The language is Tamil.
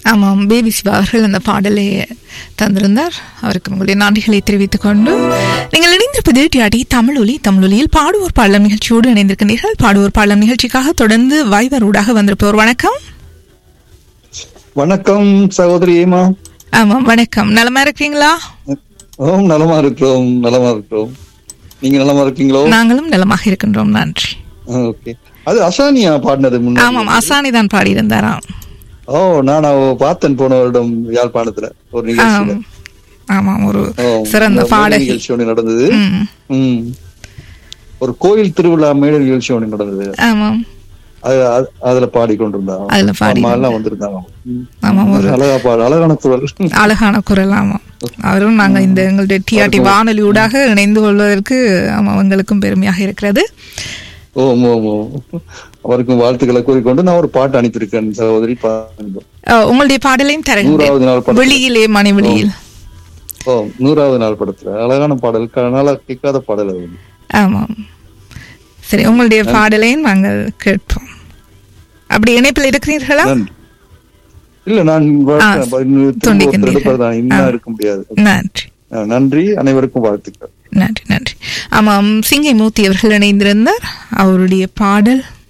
ஆமாம் பேபி சிவா அவர்கள் அந்த பாடலை தந்திருந்தார் அவருக்கு உங்களுடைய நன்றிகளை தெரிவித்துக் கொண்டு நீங்கள் இணைந்திருப்பது டிஆடி தமிழொலி தமிழொலியில் பாடுவோர் பாடலம் நிகழ்ச்சியோடு இணைந்திருக்கின்றீர்கள் பாடுவோர் பாடலம் நிகழ்ச்சிக்காக தொடர்ந்து வைவர் ஊடாக வந்திருப்பவர் வணக்கம் வணக்கம் சகோதரி ஏமா ஆமாம் வணக்கம் நலமா இருக்கிறீங்களா ஓம் நலமா இருக்கிறோம் நலமா இருக்கிறோம் நீங்க நலமா இருக்கீங்களோ நாங்களும் நலமாக இருக்கின்றோம் நன்றி ஓகே அது அசானியா பாடினது முன்னாடி ஆமாம் அசானி தான் பாடியிருந்தாராம் ஓ நான் அவ பார்த்தேன் போன வருடம் யாழ்ப்பாணத்துல ஒரு நிகழ்ச்சியில ஆம். ஆமாம் ஒரு ஓ, சிறந்த மேடை பாடகி நிகழ்ச்சி ஒன்று நடந்தது ம், ம் ஒரு கோயில் திருவிழா மேடை நிகழ்ச்சி ஒன்று நடந்தது ஆமாம் அது அது- அதுல பாடி கொண்டிருந்தாங்க அதுல பாடி அம்மா எல்லாம் வந்திருந்தாங்க ம். ஆமாம் ஒரு அழகா பாடு அழகான குரல் அழகான குரல் ஆமாம் அவரும் நாங்க இந்த எங்களுடைய டிஆர்டி வானொலி ஊடாக இணைந்து கொள்வதற்கு ஆமாம் எங்களுக்கும் பெருமையாக இருக்கிறது ஓம் ஓம் ஓம் அவருக்கும் வாழ்த்துக்களை கூறிக்கொண்டு நான் ஒரு பாட்டு அனுப்பியிருக்கேன் சகோதரி பாருங்க அஹ், உங்களுடைய பாடலையும் தருங்க நூறாவது நாள் படத்துல வெளியிலே மணி வெளியில் ஓ நூறாவது நாள் படத்துல அழகான பாடல் க- நல்லா கேட்காத பாடல் அது ஆமாம் சரி உங்களுடைய பாடலையும் நாங்கள் கேட்போம் அப்படி இணைப்பில் இருக்கிறீர்களா நன்றி. இல்ல நான் ஆ, துண்டிக்கின்றீர்கள். எடுப்பதுதான் இன்னும் ஆ. இருக்க முடியாது நன்றி ஆ, நன்றி அனைவருக்கும் வாழ்த்துக்கள் நன்றி நன்றி ஆமாம் சிங்கை மூர்த்தி அவர்கள் இணைந்திருந்தார் அவருடைய பாடல்